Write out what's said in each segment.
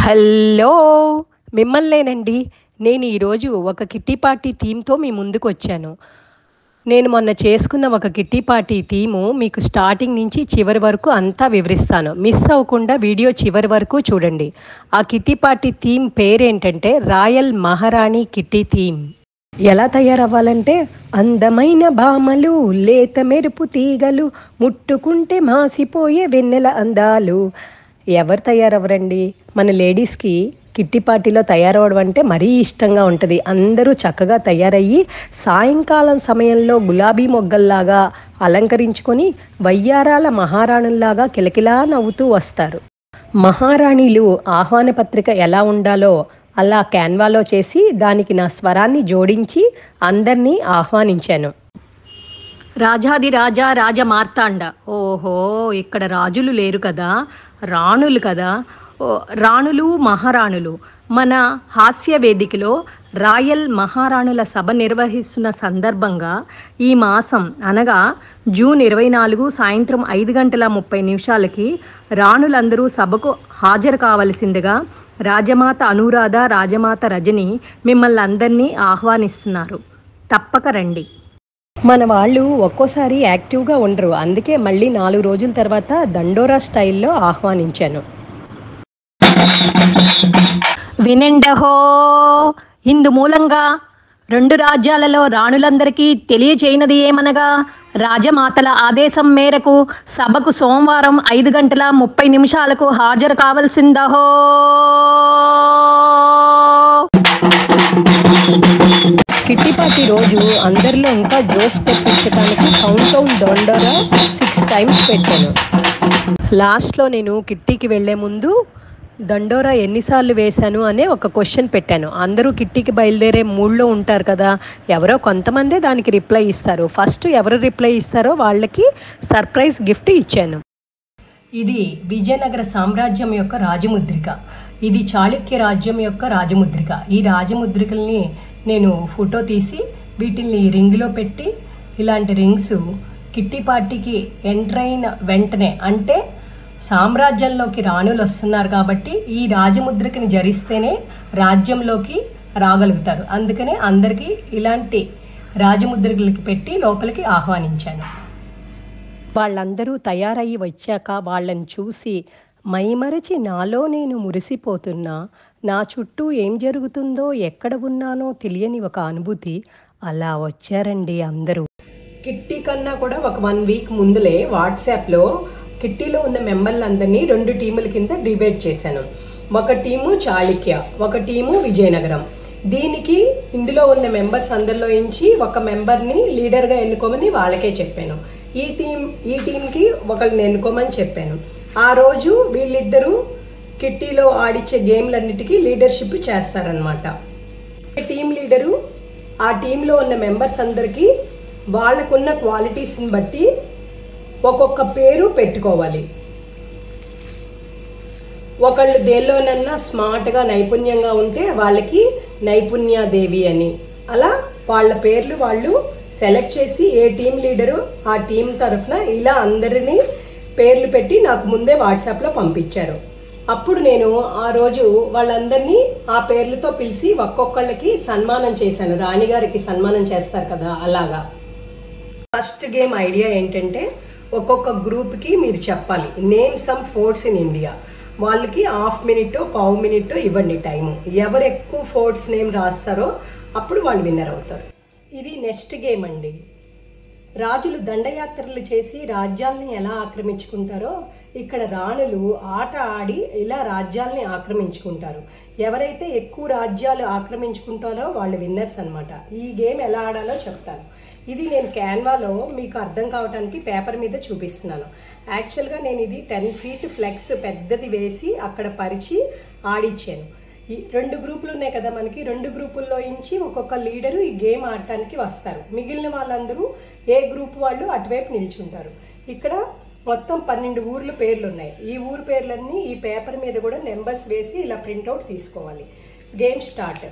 hello మిమ్మల్నేనండి నేను ఈరోజు ఒక కిట్టి పార్టీ థీమ్తో మీ ముందుకు వచ్చాను నేను మొన్న చేసుకున్న ఒక కిట్టి పార్టీ థీము మీకు స్టార్టింగ్ నుంచి చివరి వరకు అంతా వివరిస్తాను మిస్ అవ్వకుండా వీడియో చివరి వరకు చూడండి ఆ కిట్టి పార్టీ థీమ్ పేరేంటంటే రాయల్ మహారాణి కిట్టి థీమ్ ఎలా తయారవ్వాలంటే అందమైన భామలు లేత మెరుపు తీగలు ముట్టుకుంటే మాసిపోయే వెన్నెల అందాలు ఎవరు తయారవ్వరండి మన లేడీస్కి కిట్టి పార్టీలో తయారవడం అంటే మరీ ఇష్టంగా ఉంటుంది అందరూ చక్కగా తయారయ్యి సాయంకాలం సమయంలో గులాబీ మొగ్గల్లాగా అలంకరించుకొని వయ్యారాల మహారాణుల్లాగా కిలకిలా నవ్వుతూ వస్తారు మహారాణిలు ఆహ్వాన పత్రిక ఎలా ఉండాలో అలా క్యాన్వాలో చేసి దానికి నా స్వరాన్ని జోడించి అందరినీ ఆహ్వానించాను రాజాది రాజా రాజ మార్తాండ ఓహో ఇక్కడ రాజులు లేరు కదా రాణులు కదా ఓ రాణులు మహారాణులు మన హాస్య వేదికలో రాయల్ మహారాణుల సభ నిర్వహిస్తున్న సందర్భంగా ఈ మాసం అనగా జూన్ ఇరవై నాలుగు సాయంత్రం ఐదు గంటల ముప్పై నిమిషాలకి రాణులందరూ సభకు హాజరు కావలసిందిగా రాజమాత అనురాధ రాజమాత రజని మిమ్మల్ని అందరినీ ఆహ్వానిస్తున్నారు తప్పక రండి మన వాళ్ళు ఒక్కోసారి యాక్టివ్గా ఉండరు అందుకే మళ్ళీ నాలుగు రోజుల తర్వాత దండోరా స్టైల్లో ఆహ్వానించాను వినండహో ఇందు మూలంగా రెండు రాజ్యాలలో రాణులందరికీ తెలియచేయనది ఏమనగా రాజమాతల ఆదేశం మేరకు సభకు సోమవారం ఐదు గంటల ముప్పై నిమిషాలకు హాజరు కావలసిందహో కిట్టి పార్టీ రోజు అందరిలో ఇంకా జోష్ తెప్పించడానికి కౌంట్ డౌన్ దొండోరా సిక్స్ టైమ్స్ పెట్టాను లాస్ట్లో నేను కిట్టీకి వెళ్ళే ముందు దండోరా ఎన్నిసార్లు వేశాను అనే ఒక క్వశ్చన్ పెట్టాను అందరూ కిట్టీకి బయలుదేరే మూడ్లో ఉంటారు కదా ఎవరో కొంతమందే దానికి రిప్లై ఇస్తారు ఫస్ట్ ఎవరు రిప్లై ఇస్తారో వాళ్ళకి సర్ప్రైజ్ గిఫ్ట్ ఇచ్చాను ఇది విజయనగర సామ్రాజ్యం యొక్క రాజముద్రిక ఇది చాళుక్య రాజ్యం యొక్క రాజముద్రిక ఈ రాజముద్రికల్ని నేను ఫోటో తీసి వీటిని రింగ్లో పెట్టి ఇలాంటి రింగ్స్ కిట్టి పార్టీకి ఎంటర్ అయిన వెంటనే అంటే సామ్రాజ్యంలోకి రాణులు వస్తున్నారు కాబట్టి ఈ రాజముద్రికని జరిస్తేనే రాజ్యంలోకి రాగలుగుతారు అందుకనే అందరికీ ఇలాంటి రాజముద్రికలకి పెట్టి లోపలికి ఆహ్వానించాను వాళ్ళందరూ తయారయ్యి వచ్చాక వాళ్ళని చూసి మైమరచి నాలో నేను మురిసిపోతున్నా నా చుట్టూ ఏం జరుగుతుందో ఎక్కడ ఉన్నానో తెలియని ఒక అనుభూతి అలా వచ్చారండి అందరూ కిట్టి కన్నా కూడా ఒక వన్ వీక్ ముందులే వాట్సాప్లో కిట్టీలో ఉన్న మెంబర్లందరినీ రెండు టీముల కింద డివైడ్ చేశాను ఒక టీము చాళుక్య ఒక టీము విజయనగరం దీనికి ఇందులో ఉన్న మెంబర్స్ అందరిలో నుంచి ఒక మెంబర్ని లీడర్గా ఎన్నుకోమని వాళ్ళకే చెప్పాను ఈ టీం ఈ టీంకి ఒకళ్ళని ఎన్నుకోమని చెప్పాను ఆ రోజు వీళ్ళిద్దరూ కిట్టీలో ఆడిచ్చే గేమ్లన్నిటికీ లీడర్షిప్ చేస్తారనమాట టీం లీడరు ఆ టీంలో ఉన్న మెంబర్స్ అందరికీ వాళ్ళకున్న క్వాలిటీస్ని బట్టి ఒక్కొక్క పేరు పెట్టుకోవాలి ఒకళ్ళు దేనిలోనన్నా స్మార్ట్గా నైపుణ్యంగా ఉంటే వాళ్ళకి నైపుణ్యాదేవి అని అలా వాళ్ళ పేర్లు వాళ్ళు సెలెక్ట్ చేసి ఏ టీం లీడరు ఆ టీం తరఫున ఇలా అందరినీ పేర్లు పెట్టి నాకు ముందే వాట్సాప్లో పంపించారు అప్పుడు నేను ఆ రోజు వాళ్ళందరినీ ఆ పేర్లతో పిలిచి ఒక్కొక్కళ్ళకి సన్మానం చేశాను రాణిగారికి సన్మానం చేస్తారు కదా అలాగా ఫస్ట్ గేమ్ ఐడియా ఏంటంటే ఒక్కొక్క గ్రూప్కి మీరు చెప్పాలి name some forts in India వాళ్ళకి హాఫ్ మినిట్ పావు మినిట్ ఇవ్వండి టైము ఎవరు ఎక్కువ ఫోర్ట్స్ నేమ్ రాస్తారో అప్పుడు వాళ్ళు విన్నర్ అవుతారు ఇది నెక్స్ట్ గేమ్ అండి రాజులు దండయాత్రలు చేసి రాజ్యాల్ని ఎలా ఆక్రమించుకుంటారో ఇక్కడ రాణులు ఆట ఆడి ఇలా రాజ్యాల్ని ఆక్రమించుకుంటారు ఎవరైతే ఎక్కువ రాజ్యాలు ఆక్రమించుకుంటారో వాళ్ళు విన్నర్స్ అనమాట ఈ గేమ్ ఎలా ఆడాలో చెప్తాను ఇది నేను క్యాన్వాలో మీకు అర్థం కావడానికి పేపర్ మీద చూపిస్తున్నాను యాక్చువల్గా నేను ఇది టెన్ ఫీట్ ఫ్లెక్స్ పెద్దది వేసి అక్కడ పరిచి ఆడిచ్చాను ఈ రెండు గ్రూపులు ఉన్నాయి కదా మనకి రెండు గ్రూపుల్లో నుంచి ఒక్కొక్క లీడరు ఈ గేమ్ ఆడటానికి వస్తారు మిగిలిన వాళ్ళందరూ ఏ గ్రూప్ వాళ్ళు అటువైపు నిల్చుంటారు ఇక్కడ మొత్తం పన్నెండు ఊర్ల పేర్లు ఉన్నాయి ఈ ఊరు పేర్లన్నీ ఈ పేపర్ మీద కూడా నెంబర్స్ వేసి ఇలా ప్రింట్అవుట్ తీసుకోవాలి గేమ్ స్టార్ట్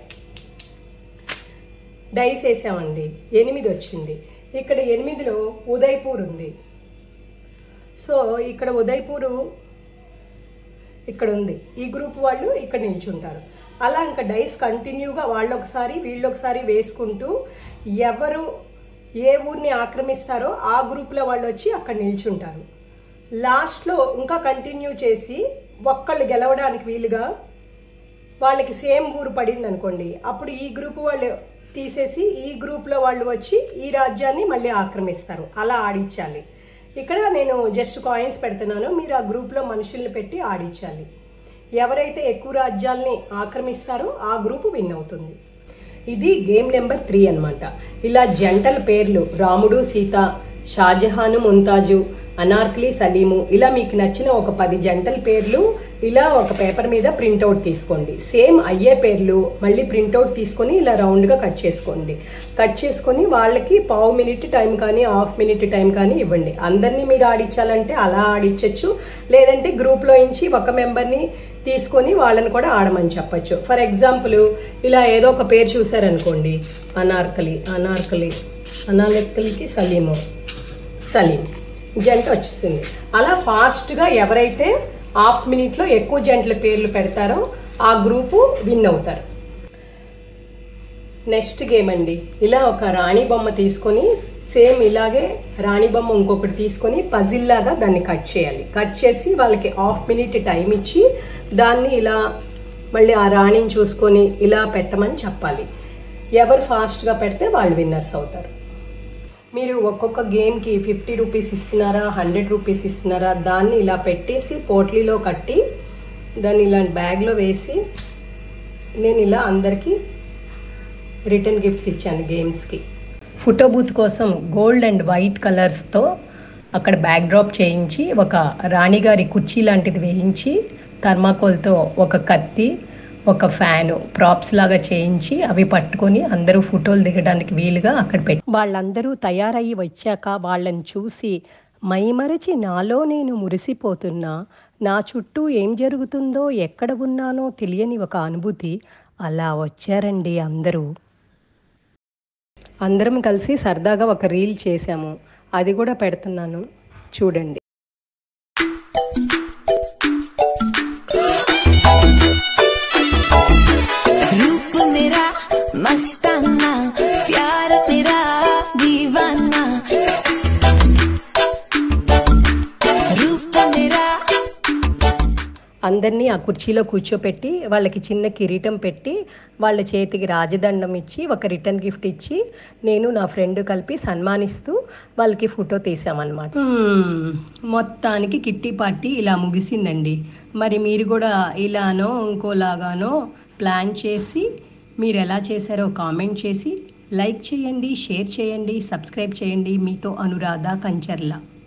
డైస్ వేసామండి ఎనిమిది వచ్చింది ఇక్కడ ఎనిమిదిలో ఉదయ్పూర్ ఉంది సో ఇక్కడ ఉదయ్పూరు ఇక్కడ ఉంది ఈ గ్రూప్ వాళ్ళు ఇక్కడ నిల్చుంటారు అలా ఇంకా డైస్ కంటిన్యూగా వాళ్ళు ఒకసారి వీళ్ళు ఒకసారి వేసుకుంటూ ఎవరు ఏ ఊరిని ఆక్రమిస్తారో ఆ గ్రూప్లో వాళ్ళు వచ్చి అక్కడ నిల్చుంటారు లాస్ట్లో ఇంకా కంటిన్యూ చేసి ఒక్కళ్ళు గెలవడానికి వీలుగా వాళ్ళకి సేమ్ ఊరు పడింది అనుకోండి అప్పుడు ఈ గ్రూప్ వాళ్ళు తీసేసి ఈ గ్రూప్లో వాళ్ళు వచ్చి ఈ రాజ్యాన్ని మళ్ళీ ఆక్రమిస్తారు అలా ఆడించాలి ఇక్కడ నేను జస్ట్ కాయిన్స్ పెడుతున్నాను మీరు ఆ గ్రూప్లో మనుషుల్ని పెట్టి ఆడించాలి ఎవరైతే ఎక్కువ రాజ్యాల్ని ఆక్రమిస్తారో ఆ గ్రూప్ విన్ అవుతుంది ఇది గేమ్ నెంబర్ త్రీ అన్నమాట ఇలా జంటల పేర్లు రాముడు సీత షాజహాను ముంతాజు అనార్కలి సలీము ఇలా మీకు నచ్చిన ఒక పది జంటల పేర్లు ఇలా ఒక పేపర్ మీద ప్రింట్అవుట్ తీసుకోండి సేమ్ అయ్యే పేర్లు మళ్ళీ ప్రింట్అవుట్ తీసుకొని ఇలా రౌండ్గా కట్ చేసుకోండి కట్ చేసుకొని వాళ్ళకి పావు మినిట్ టైం కానీ హాఫ్ మినిట్ టైం కానీ ఇవ్వండి అందరినీ మీరు ఆడించాలంటే అలా ఆడించవచ్చు లేదంటే గ్రూప్లో నుంచి ఒక మెంబర్ని తీసుకొని వాళ్ళని కూడా ఆడమని చెప్పచ్చు ఫర్ ఎగ్జాంపుల్ ఇలా ఏదో ఒక పేరు చూసారనుకోండి అనార్కలి అనార్కలి అనార్కలికి సలీము సలీం జంట వచ్చేసింది అలా ఫాస్ట్గా ఎవరైతే హాఫ్ మినిట్లో ఎక్కువ జంటల పేర్లు పెడతారో ఆ గ్రూపు విన్ అవుతారు నెక్స్ట్ గేమ్ అండి ఇలా ఒక రాణి బొమ్మ తీసుకొని సేమ్ ఇలాగే రాణి బొమ్మ ఇంకొకటి తీసుకొని పజిల్ లాగా దాన్ని కట్ చేయాలి కట్ చేసి వాళ్ళకి హాఫ్ మినిట్ టైం ఇచ్చి దాన్ని ఇలా మళ్ళీ ఆ రాణిని చూసుకొని ఇలా పెట్టమని చెప్పాలి ఎవరు ఫాస్ట్గా పెడితే వాళ్ళు విన్నర్స్ అవుతారు మీరు ఒక్కొక్క గేమ్కి ఫిఫ్టీ రూపీస్ ఇస్తున్నారా హండ్రెడ్ రూపీస్ ఇస్తున్నారా దాన్ని ఇలా పెట్టేసి పోట్లీలో కట్టి దాన్ని ఇలాంటి బ్యాగ్లో వేసి నేను ఇలా అందరికీ రిటర్న్ గిఫ్ట్స్ ఇచ్చాను గేమ్స్కి ఫోటో బూత్ కోసం గోల్డ్ అండ్ వైట్ కలర్స్తో అక్కడ బ్యాక్ డ్రాప్ చేయించి ఒక రాణిగారి కుర్చీ లాంటిది వేయించి థర్మాకోల్తో ఒక కత్తి ఒక ఫ్యాను ప్రాప్స్ లాగా చేయించి అవి పట్టుకొని అందరూ ఫోటోలు దిగడానికి వీలుగా అక్కడ పెట్టి వాళ్ళందరూ తయారయ్యి వచ్చాక వాళ్ళని చూసి మైమరచి నాలో నేను మురిసిపోతున్నా నా చుట్టూ ఏం జరుగుతుందో ఎక్కడ ఉన్నానో తెలియని ఒక అనుభూతి అలా వచ్చారండి అందరూ అందరం కలిసి సరదాగా ఒక రీల్ చేశాము అది కూడా పెడుతున్నాను చూడండి रूप मेरा मस्ताना प्यार मेरा दीवाना रूप मेरा అందరినీ ఆ కుర్చీలో కూర్చోపెట్టి వాళ్ళకి చిన్న కిరీటం పెట్టి వాళ్ళ చేతికి రాజదండం ఇచ్చి ఒక రిటర్న్ గిఫ్ట్ ఇచ్చి నేను నా ఫ్రెండ్ కలిపి సన్మానిస్తూ వాళ్ళకి ఫోటో తీసామన్నమాట హ్మ్, మొత్తానికి కిట్టి పార్టీ ఇలా ముగిసిందండి మరి మీరు కూడా ఇలానో ఇంకోలాగానో ప్లాన్ చేసి మీరు ఎలా చేశారో కామెంట్ చేసి లైక్ చేయండి షేర్ చేయండి సబ్స్క్రైబ్ చేయండి మీతో అనురాధ కంచర్ల